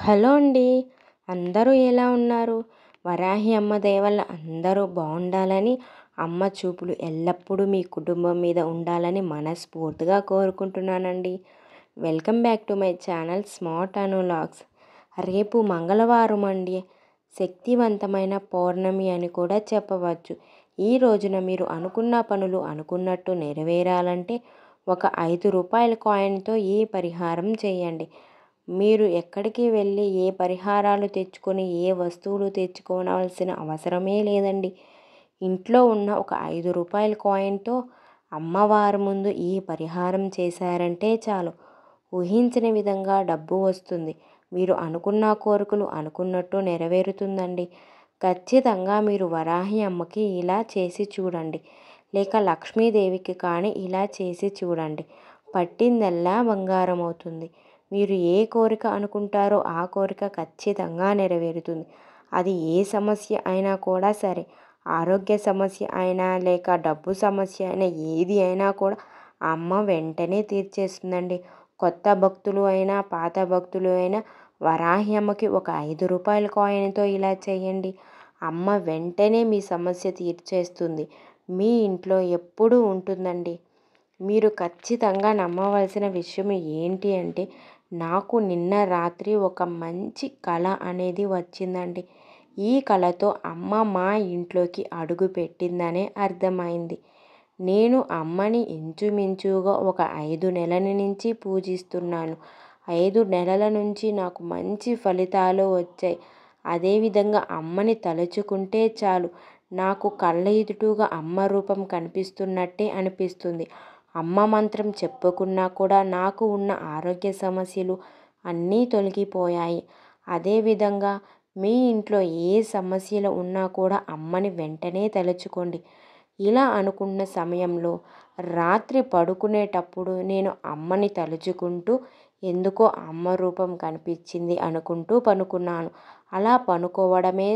hello అండి అందరూ ఎలా ఉన్నారు వరాహి అమ్మ దయ వల్ల అందరూ బాగుండాలని అమ్మ చూపులు ఎల్లప్పుడూ మీ కుటుంబం మీద ఉండాలని మనస్ఫూర్తిగా కోరుకుంటున్నానండి welcome back to my channel smart అనులాగ్స్ రేపు మంగళవారం అండి శక్తివంతమైన పౌర్ణమి అని కూడా చెప్పవచ్చు ఈ రోజున మీరు అనుకున్న పనులు అనుకున్నట్టు నెరవేరాలంటే ఒక ఐదు రూపాయల కాయిన్తో ఈ పరిహారం చేయండి మీరు ఎక్కడికి వెళ్ళి ఏ పరిహారాలు తెచ్చుకొని ఏ వస్తువులు తెచ్చుకోవాల్సిన అవసరమే లేదండి ఇంట్లో ఉన్న ఒక ఐదు రూపాయల కాయిన్తో అమ్మవారి ముందు ఈ పరిహారం చేశారంటే చాలు ఊహించిన విధంగా డబ్బు వస్తుంది మీరు అనుకున్న కోరికలు అనుకున్నట్టు నెరవేరుతుందండి ఖచ్చితంగా మీరు వరాహి అమ్మకి ఇలా చేసి చూడండి లేక లక్ష్మీదేవికి కానీ ఇలా చేసి చూడండి పట్టిందల్లా బంగారం అవుతుంది మీరు ఏ కోరిక అనుకుంటారో ఆ కోరిక ఖచ్చితంగా నెరవేరుతుంది అది ఏ సమస్య అయినా కూడా సరే ఆరోగ్య సమస్య అయినా లేక డబ్బు సమస్య అయినా ఏది అయినా కూడా అమ్మ వెంటనే తీర్చేస్తుందండి కొత్త భక్తులు అయినా పాత భక్తులు అయినా వరాహి అమ్మకి ఒక ఐదు రూపాయల కాయిన్తో ఇలా చేయండి అమ్మ వెంటనే మీ సమస్య తీర్చేస్తుంది మీ ఇంట్లో ఎప్పుడూ ఉంటుందండి మీరు ఖచ్చితంగా నమ్మవలసిన విషయం ఏంటి అంటే నాకు నిన్న రాత్రి ఒక మంచి కళ అనేది వచ్చిందండి ఈ కళతో అమ్మ మా ఇంట్లోకి అడుగు పెట్టిందనే అర్థమైంది నేను అమ్మని ఇంచుమించుగా ఒక ఐదు నెలల నుంచి పూజిస్తున్నాను ఐదు నెలల నుంచి నాకు మంచి ఫలితాలు వచ్చాయి అదేవిధంగా అమ్మని తలుచుకుంటే చాలు నాకు కళ్ళ ఎదుటుగా అమ్మ రూపం కనిపిస్తున్నట్టే అనిపిస్తుంది అమ్మ మంత్రం చెప్పుకున్నా కూడా నాకు ఉన్న ఆరోగ్య సమస్యలు అన్నీ తొలగిపోయాయి అదేవిధంగా మీ ఇంట్లో ఏ సమస్యలు ఉన్నా కూడా అమ్మని వెంటనే తలుచుకోండి ఇలా అనుకున్న సమయంలో రాత్రి పడుకునేటప్పుడు నేను అమ్మని తలుచుకుంటూ ఎందుకో అమ్మ రూపం కనిపించింది అనుకుంటూ పనుకున్నాను అలా పనుకోవడమే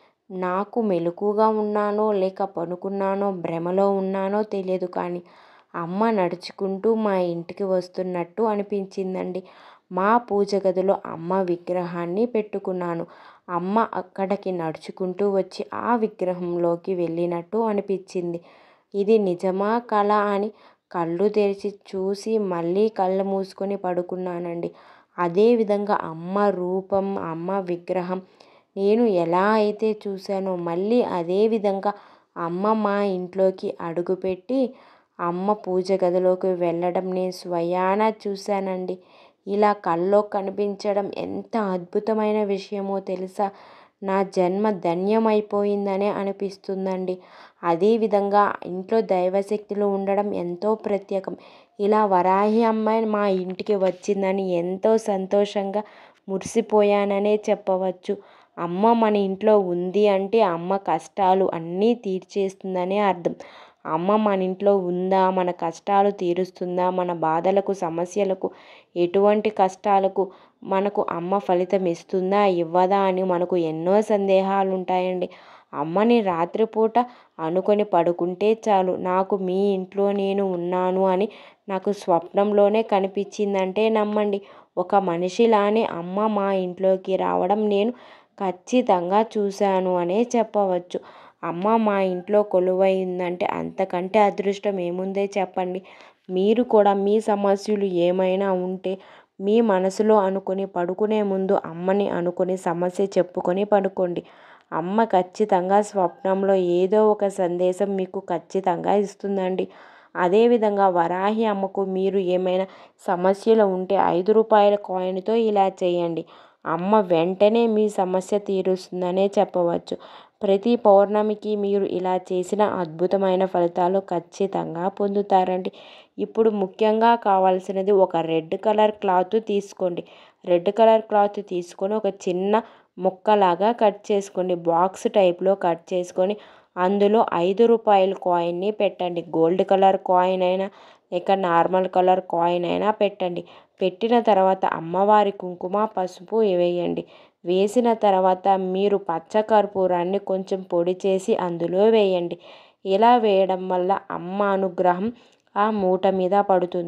నాకు మెలకుగా ఉన్నానో లేక పనుకున్నానో భ్రమలో ఉన్నానో తెలియదు కానీ అమ్మ నడుచుకుంటూ మా ఇంటికి వస్తున్నట్టు అనిపించిందండి మా పూజ గదిలో అమ్మ విగ్రహాన్ని పెట్టుకున్నాను అమ్మ అక్కడికి నడుచుకుంటూ వచ్చి ఆ విగ్రహంలోకి వెళ్ళినట్టు అనిపించింది ఇది నిజమా కళ అని కళ్ళు తెరిచి చూసి మళ్ళీ కళ్ళు మూసుకొని పడుకున్నానండి అదేవిధంగా అమ్మ రూపం అమ్మ విగ్రహం నేను ఎలా అయితే చూశానో మళ్ళీ అదే విధంగా అమ్మ మా ఇంట్లోకి అడుగుపెట్టి అమ్మ పూజ గదిలోకి వెళ్ళడం నేను స్వయాన చూశానండి ఇలా కల్లో కనిపించడం ఎంత అద్భుతమైన విషయమో తెలుసా నా జన్మ ధన్యమైపోయిందనే అనిపిస్తుందండి అదేవిధంగా ఇంట్లో దైవశక్తులు ఉండడం ఎంతో ప్రత్యేకం ఇలా వరాహి అమ్మాయి మా ఇంటికి వచ్చిందని ఎంతో సంతోషంగా మురిసిపోయాననే చెప్పవచ్చు అమ్మ మన ఇంట్లో ఉంది అంటే అమ్మ కష్టాలు అన్నీ తీర్చేస్తుందనే అర్థం అమ్మ మన ఇంట్లో ఉందా మన కష్టాలు తీరుస్తుందా మన బాధలకు సమస్యలకు ఎటువంటి కష్టాలకు మనకు అమ్మ ఫలితం ఇస్తుందా ఇవ్వదా అని మనకు ఎన్నో సందేహాలు ఉంటాయండి అమ్మని రాత్రిపూట అనుకొని పడుకుంటే చాలు నాకు మీ ఇంట్లో నేను ఉన్నాను అని నాకు స్వప్నంలోనే కనిపించిందంటే నమ్మండి ఒక మనిషిలానే అమ్మ మా ఇంట్లోకి రావడం నేను ఖచ్చితంగా చూశాను అనే చెప్పవచ్చు అమ్మ మా ఇంట్లో కొలువైందంటే అంతకంటే అదృష్టం ఏముందే చెప్పండి మీరు కూడా మీ సమస్యలు ఏమైనా ఉంటే మీ మనసులో అనుకుని పడుకునే ముందు అమ్మని అనుకుని సమస్య చెప్పుకొని పడుకోండి అమ్మ ఖచ్చితంగా స్వప్నంలో ఏదో ఒక సందేశం మీకు ఖచ్చితంగా ఇస్తుందండి అదేవిధంగా వరాహి అమ్మకు మీరు ఏమైనా సమస్యలు ఉంటే ఐదు రూపాయల కాయిన్తో ఇలా చేయండి అమ్మ వెంటనే మీ సమస్య తీరుస్తుందనే చెప్పవచ్చు ప్రతి పౌర్ణమికి మీరు ఇలా చేసిన అద్భుతమైన ఫలితాలు ఖచ్చితంగా పొందుతారండి ఇప్పుడు ముఖ్యంగా కావాల్సినది ఒక రెడ్ కలర్ క్లాత్ తీసుకోండి రెడ్ కలర్ క్లాత్ తీసుకొని ఒక చిన్న ముక్కలాగా కట్ చేసుకోండి బాక్స్ టైప్లో కట్ చేసుకొని అందులో ఐదు రూపాయల కాయిన్ని పెట్టండి గోల్డ్ కలర్ కాయిన్ అయినా లేక నార్మల్ కలర్ కాయిన్ అయినా పెట్టండి పెట్టిన తర్వాత అమ్మవారి కుంకుమ పసుపు వేయండి వేసిన తర్వాత మీరు పచ్చ కర్పూరాన్ని కొంచెం పొడి చేసి అందులో వేయండి ఇలా వేయడం వల్ల అమ్మ అనుగ్రహం ఆ మూట మీద పడుతుంది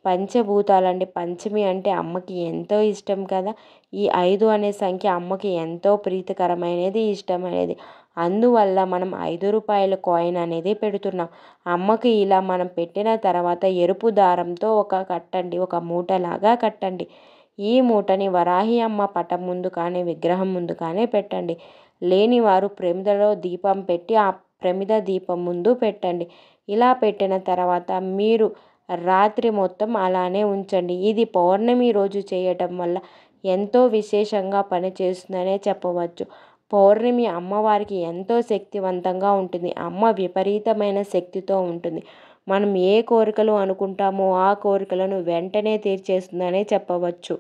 పంచభూతాలండి పంచమి అంటే అమ్మకి ఎంతో ఇష్టం కదా ఈ ఐదు అనే సంఖ్య అమ్మకి ఎంతో ప్రీతికరమైనది ఇష్టమైనది అందువల్ల మనం ఐదు రూపాయల కాయిన్ అనేది పెడుతున్నాం అమ్మకి ఇలా మనం పెట్టిన తర్వాత ఎరుపు దారంతో ఒక కట్టండి ఒక మూటలాగా కట్టండి ఈ మూటని వరాహి అమ్మ పటం ముందు కానీ విగ్రహం ముందు కానీ పెట్టండి లేని వారు ప్రమిదలో దీపం పెట్టి ఆ ప్రమిద దీపం ముందు పెట్టండి ఇలా పెట్టిన తర్వాత మీరు రాత్రి మొత్తం అలానే ఉంచండి ఇది పౌర్ణమి రోజు చేయటం వల్ల ఎంతో విశేషంగా పనిచేస్తుందనే చెప్పవచ్చు పౌర్ణమి అమ్మవారికి ఎంతో శక్తివంతంగా ఉంటుంది అమ్మ విపరీతమైన శక్తితో ఉంటుంది మనం ఏ కోరికలు అనుకుంటామో ఆ కోరికలను వెంటనే తీర్చేస్తుందనే చెప్పవచ్చు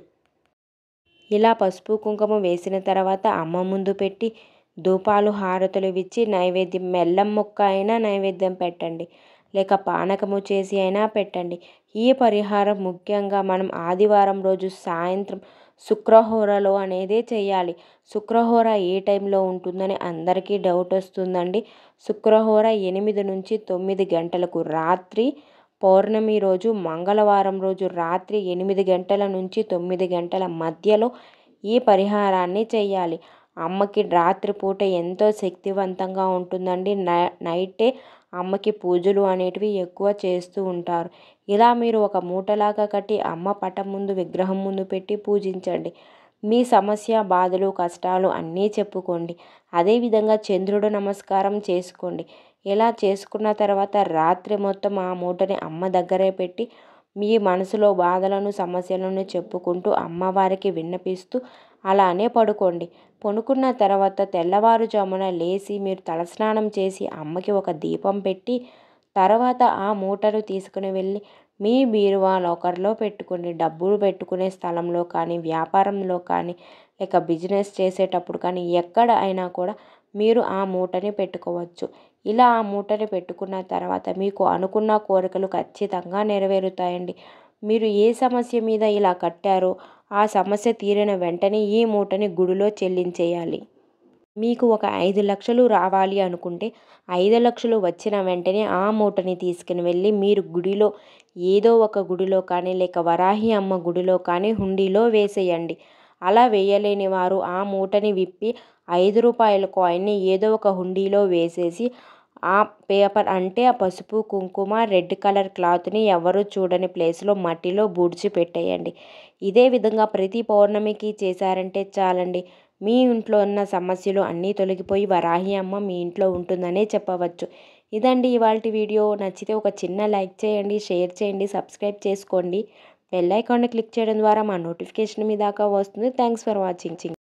ఇలా పసుపు కుంకుమ వేసిన తర్వాత అమ్మ ముందు పెట్టి ధూపాలు హారతులు ఇచ్చి నైవేద్యం బెల్లం ముక్క అయినా నైవేద్యం పెట్టండి లేక పానకము చేసి అయినా పెట్టండి ఈ పరిహారం ముఖ్యంగా మనం ఆదివారం రోజు సాయంత్రం శుక్రహోరలో అనేది చేయాలి శుక్రహోర ఏ టైంలో ఉంటుందని అందరికీ డౌట్ వస్తుందండి శుక్రహోర ఎనిమిది నుంచి తొమ్మిది గంటలకు రాత్రి పౌర్ణమి రోజు మంగళవారం రోజు రాత్రి ఎనిమిది గంటల నుంచి తొమ్మిది గంటల మధ్యలో ఈ పరిహారాన్ని చేయాలి అమ్మకి రాత్రిపూట ఎంతో శక్తివంతంగా ఉంటుందండి నైటే అమ్మకి పూజలు అనేటివి ఎక్కువ చేస్తూ ఉంటారు ఇలా మీరు ఒక మూటలాగా కట్టి అమ్మ పటం ముందు విగ్రహం ముందు పెట్టి పూజించండి మీ సమస్య బాధలు కష్టాలు అన్నీ చెప్పుకోండి అదేవిధంగా చంద్రుడు నమస్కారం చేసుకోండి ఇలా చేసుకున్న తర్వాత రాత్రి మొత్తం ఆ మూటని అమ్మ దగ్గరే పెట్టి మీ మనసులో బాధలను సమస్యలను చెప్పుకుంటూ అమ్మవారికి విన్నపిస్తూ అలానే పడుకోండి పడుకున్న తర్వాత తెల్లవారుజామున లేచి మీరు తలస్నానం చేసి అమ్మకి ఒక దీపం పెట్టి తర్వాత ఆ మూటను తీసుకుని వెళ్ళి మీ బీరువా లాకర్లో పెట్టుకోండి డబ్బులు పెట్టుకునే స్థలంలో కానీ వ్యాపారంలో కానీ లేక బిజినెస్ చేసేటప్పుడు కానీ ఎక్కడ అయినా కూడా మీరు ఆ మూటని పెట్టుకోవచ్చు ఇలా ఆ మూటని పెట్టుకున్న తర్వాత మీకు అనుకున్న కోరికలు ఖచ్చితంగా నెరవేరుతాయండి మీరు ఏ సమస్య మీద ఇలా కట్టారో ఆ సమస్య తీరిన వెంటనే ఈ మూటని గుడిలో చెల్లించేయాలి మీకు ఒక ఐదు లక్షలు రావాలి అనుకుంటే ఐదు లక్షలు వచ్చిన వెంటనే ఆ మూటని తీసుకుని వెళ్ళి మీరు గుడిలో ఏదో ఒక గుడిలో కానీ లేక వరాహి అమ్మ గుడిలో కానీ హుండీలో వేసేయండి అలా వేయలేని వారు ఆ మూటని విప్పి ఐదు రూపాయల కాయిన్ని ఏదో ఒక హుండీలో వేసేసి ఆ పేపర్ అంటే ఆ పసుపు కుంకుమ రెడ్ కలర్ క్లాత్ని ఎవరు చూడని ప్లేస్లో మట్టిలో బూడ్చి పెట్టేయండి ఇదే విధంగా ప్రతి పౌర్ణమికి చేశారంటే చాలండి మీ ఇంట్లో ఉన్న సమస్యలు అన్నీ తొలగిపోయి వరాహి అమ్మ మీ ఇంట్లో ఉంటుందనే చెప్పవచ్చు ఇదండి ఇవాళ వీడియో నచ్చితే ఒక చిన్న లైక్ చేయండి షేర్ చేయండి సబ్స్క్రైబ్ చేసుకోండి బెల్ ఐకాన్ని క్లిక్ చేయడం ద్వారా మా నోటిఫికేషన్ మీ దాకా వస్తుంది థ్యాంక్స్ ఫర్ వాచింగ్